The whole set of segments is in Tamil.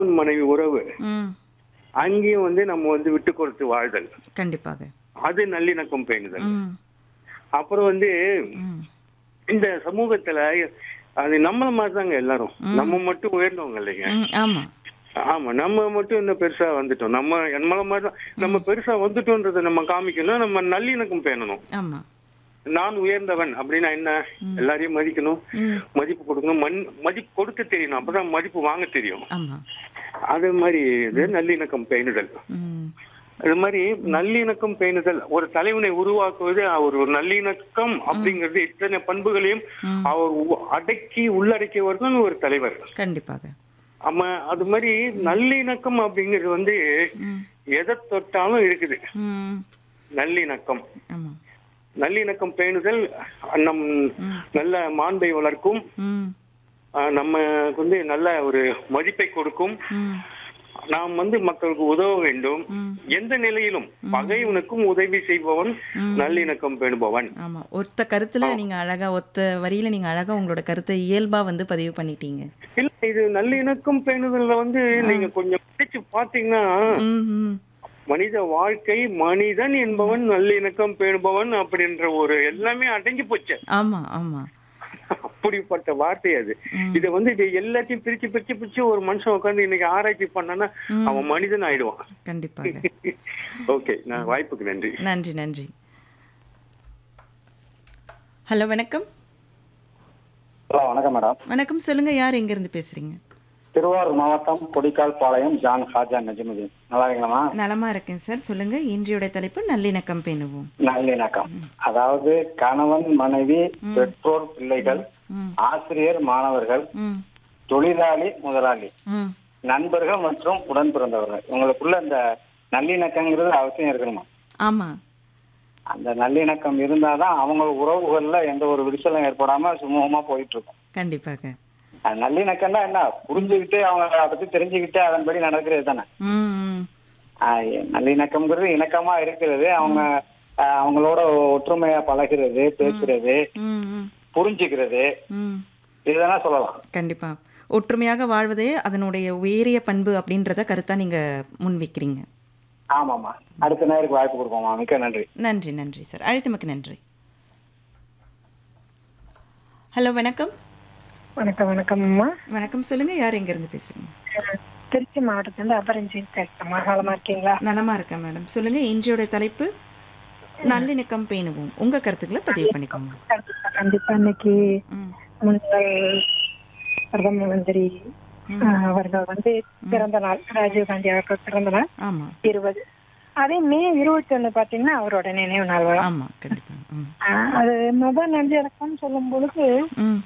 மனைவி உறவு ம் அங்கேயும் வந்து நம்ம வந்து விட்டு கொடுத்து வாழ்தல் கண்டிப்பாக அது நல்லிணக்கம் பேணுதல் ம் அப்புறம் வந்து ம் இந்த சமூகத்துல அது நம்மள மாதிரி தாங்க எல்லாரும் நம்ம மட்டும் உயர்ந்தவங்க இல்லைங்க ம் ஆமாம் ஆமா நம்ம மட்டும் இன்னும் பெருசா வந்துட்டோம் நம்ம நம்மள மாதிரி தான் நம்ம பெருசா வந்துட்டோன்றதை நம்ம காமிக்கணும் நம்ம நல்லிணக்கம் பேணணும் ஆமாம் நான் உயர்ந்தவன் அப்படின்னா என்ன எல்லாரையும் மதிக்கணும் ம் மதிப்பு கொடுக்கணும் மண் மதிப்பு கொடுக்க தெரியணும் அப்பதான் மதிப்பு வாங்க தெரியும் ஆமாம் அது மாதிரி இது நல்லிணக்கம் பேணுதல் ம் அது மாதிரி நல்லிணக்கம் பேணுதல் ஒரு தலைவனை உருவாக்குவது அவர் ஒரு நல்லிணக்கம் அப்படிங்கிறது இத்தனை பண்புகளையும் அவர் உ- அடக்கி உள்ளடக்கியவர்கள் ஒரு தலைவர் கண்டிப்பாக ஆமா அது மாதிரி நல்லிணக்கம் அப்படிங்கிறது வந்து ம் எதை தொட்டாலும் இருக்குது ம் நல்லிணக்கம் ஆமாம் நல்லிணக்கம் பேணுதல் நம் நல்ல மாண்பை வளர்க்கும் ம் ஆஹ் நமக்கு வந்து நல்ல ஒரு மதிப்பை கொடுக்கும் ம் நாம் வந்து மக்களுக்கு உதவ வேண்டும் ம். எந்த நிலையிலும் பகைவனுக்கும் உதவி செய்பவன் நல்லிணக்கம் பேணுபவன் ஆமாம் ஒத்த கருத்தில் நீங்கள் அழகாக ஒத்த வரியில் நீங்கள் அழகாக உங்களோட கருத்தை இயல்பாக வந்து பதிவு பண்ணிட்டீங்க இல்ல இது நல்லிணக்கம் பேணுதல்ல வந்து நீங்க கொஞ்சம் பிடிச்சு பாத்தீங்கன்னா ம் ம் மனித வாழ்க்கை மனிதன் என்பவன் நல்லிணக்கம் பேணுபவன் அப்படின்ற ஒரு எல்லாமே அடங்கி போச்சு ஆமாம் ஆமாம் அப்படிப்பட்ட வார்த்தை அது இத வந்து இது எல்லாத்தையும் பிரிச்சு பிரிச்சு பிரிச்சு ஒரு மனுஷன் உட்கார்ந்து இன்னைக்கு ஆராய்ச்சி பண்ணானா அவன் மனிதன் ஆயிடுவான் கண்டிப்பாக ஓகே நான் வாய்ப்புக்கு நன்றி நன்றி நன்றி ஹலோ வணக்கம் ஹலோ வணக்கம் மேடம் வணக்கம் சொல்லுங்கள் யார் எங்கேருந்து பேசுகிறீங்க திருவாரூர் மாவட்டம் கொடிக்கால் பாளையம் ஜான் ஹாஜா நஜமுதீன் நல்லா இருக்கீங்களா நலமாக இருக்கேன் சார் சொல்லுங்கள் இன்றையோட தலைப்பு நல்லிணக்கம் பேணுவோம் நல்லிணக்கம் அதாவது கணவன் மனைவி பெற்றோர் பிள்ளைகள் ம் ஆசிரியர் மாணவர்கள் ம் தொழிலாளி முதலாளி ம் நண்பர்கள் மற்றும் உடன் பிறந்தவர்கள் இவங்களுக்குள்ள இந்த நல்லிணக்கங்கிறது அவசியம் இருக்கணுமா ஆமாம் அந்த நல்லிணக்கம் இருந்தாதான் அவங்க உறவுகள்ல எந்த ஒரு விரிசலும் ஏற்படாம சுமூகமா போயிட்டு இருக்கும் கண்டிப்பாக அது நல்லிணக்கம்னா என்ன புரிஞ்சுக்கிட்டு அவங்க அதை பத்தி தெரிஞ்சுக்கிட்டு அதன்படி நடக்கிறது தானே ம் ம் ஆஹ் நல்லிணக்கம்ங்கிறது இணக்கமா இருக்கிறது அவங்க ஆஹ் அவங்களோட ஒற்றுமையா பழகிறது பேசுறது ம் ம் புரிஞ்சுக்கிறது ம் இதுதானே சொல்லலாம் கண்டிப்பாக ஒற்றுமையாக வாழ்வதே அதனுடைய உயரிய பண்பு அப்படின்றத கருத்தாக நீங்கள் முன்வைக்கிறீங்க ஆமாமா அடுத்த நேருக்கு வாய்ப்பு கொடுப்போமா மிக்க நன்றி நன்றி நன்றி சார் அழைத்தமைக்கு நன்றி ஹலோ வணக்கம் வணக்கம் வணக்கம்மா வணக்கம் சொல்லுங்கள் யார் எங்கேருந்து பேசுகிறீங்க திருச்சி மாவட்டத்திலிருந்து அபரஞ்சி பேசுறேம்மா நலமா இருக்கீங்களா நலமாக இருக்கேன் மேடம் சொல்லுங்கள் இன்றையோட தலைப்பு நல்லிணக்கம் பேணுவோம் உங்கள் கருத்துக்களை பதிவு பண்ணிக்கோங்க கண்டிப்பா கண்டிப்பா இன்னைக்கு ம் முன்னாள் பிரதம மந்திரி ஆஹ், அவர்கள் வந்து பிறந்த நாள் ராஜீவ்காந்தி அவர்கள் பிறந்த நாள் ஆமாம் இருபது அதே மே இருபத்தி ஒண்ணு பாத்தீங்கன்னா அவரோட நினைவு நாள் வரும் ஆமாம் கண்டிப்பாக ம் ஆஹ், அது மத நல்லிணக்கம் சொல்லும் பொழுது ம்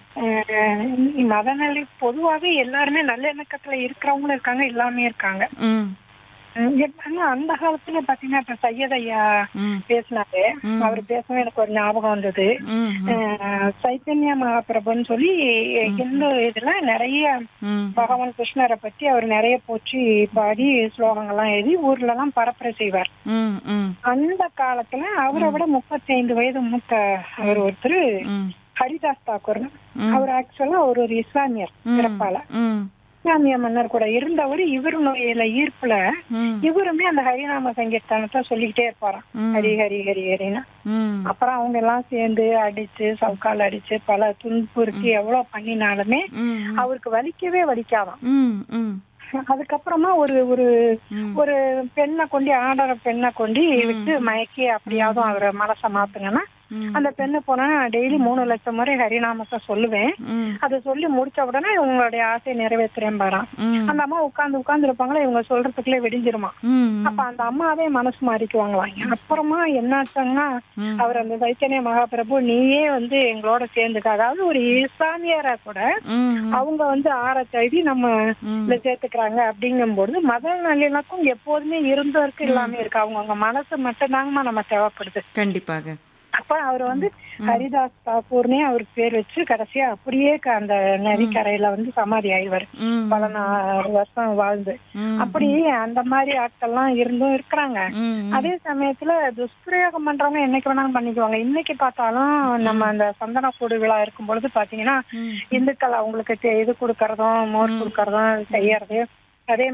ஆஹ், மத நல்லி பொதுவாகவே எல்லாருமே நல்ல இணக்கத்துல இருக்கிறவங்களும் இருக்காங்க இல்லாமே இருக்காங்க ம் உம் எப்படின்னா அந்த காலத்துல பாத்தீங்கன்னா இப்ப சையத் ஐயா ம் பேசினாரு அவர் பேசவும் எனக்கு ஒரு ஞாபகம் வந்தது ம் அஹ் சைத்தன்ய மகாபிரபுன்னு சொல்லி இந்து இதுல நிறைய ம் பகவான் கிருஷ்ணரை பத்தி அவர் நிறைய போற்றி பாடி ஸ்லோகங்கள்லாம் எழுதி ஊர்ல எல்லாம் பரப்புரை செய்வார் ம் ம் அந்த காலத்துல அவரை விட முப்பத்தி ஐந்து வயது மூத்த அவர் ஒருத்தர் ம் ஹரிதாஸ் தாக்கூர் அவர் ஆக்சுவலா அவர் ஒரு இஸ்லாமியர் பிறப்பால ம் இஸ்லாமிய மன்னர் கூட இருந்தவர் இவர் நோயில ஈர்ப்புல ம் இவருமே அந்த ஹரிநாம சங்கீர்த்தனத்தை சொல்லிக்கிட்டே இருப்பாராம் ம். ஹரி ஹரி ஹரி ஹரின்னு ம் அப்புறம் அவங்க எல்லாம் சேர்ந்து அடிச்சு சவுக்கால் அடிச்சு பல துன்புறுத்தி எவ்வளவு பண்ணினாலுமே ம் அவருக்கு வலிக்கவே வலிக்காதாம் ம் ம் அதுக்கப்புறமா ஒரு ஒரு ம். ஒரு பெண்ணை கொண்டு ஆடற பெண்ணை கொண்டு விட்டு மயக்கி அப்படியாவது அவரை மனசை மாத்துங்கன்னா ம். அந்த பெண்ணு போனா டெய்லி மூணு லட்சம் முறை ஹரிநாமத்தை சொல்லுவேன் ம் அதை சொல்லி முடிச்ச உடனே உங்களுடைய ஆசையை நிறைவேற்றுறேன் பாரான் ம் அந்த அம்மா உட்கார்ந்து உட்கார்ந்து இருப்பாங்களா இவங்க சொல்றதுக்குள்ளே வெடிஞ்சிருமா ம் அப்ப அந்த அம்மாவே மனசு மாறிக்குவாங்களாம் அப்புறமா என்னாச்சுன்னா ம். அவர் அந்த சைத்தன்ய மகாபிரபு நீயே வந்து எங்களோட சேர்ந்துக்க அதாவது ஒரு இஸ்லாமியரா கூட ம் அவங்க வந்து ஆராய்ச்சி எழுதி நம்ம ம். இதுல சேர்த்துக்கிறாங்க அப்படிங்கும்போது மத நல்லிணக்கம் எப்போதுமே இருந்தும் இருக்கு இல்லாம இருக்கு அவங்கவுங்க மனசு மட்டும்தாங்கம்மா நம்ம தேவைப்படுது கண்டிப்பாக அப்ப அவர் வந்து ஹரிதாஸ் தாக்கூர்னே அவருக்கு பேர் வச்சு கடைசியா அப்படியே க- அந்த நதிக்கரையில வந்து சமாதி ஆயிடுவாரு ம் பல நா- வருஷம் வாழ்ந்து ம். அப்படி அந்த மாதிரி ஆட்கள்லாம் இருந்தும் இருக்கிறாங்க ம் அதே சமயத்துல துஷ்பிரயோகம் பண்றவங்க என்னைக்கு வேணாலும் பண்ணிக்குவாங்க இன்னைக்கு பார்த்தாலும் நம்ம அந்த சந்தன கூடு விழா இருக்கும் பொழுது பாத்தீங்கன்னா ம். இந்துக்கள் அவங்களுக்கு தே- இது கொடுக்கறதும் மோர் கொடுக்கறதும் செய்யறது அதே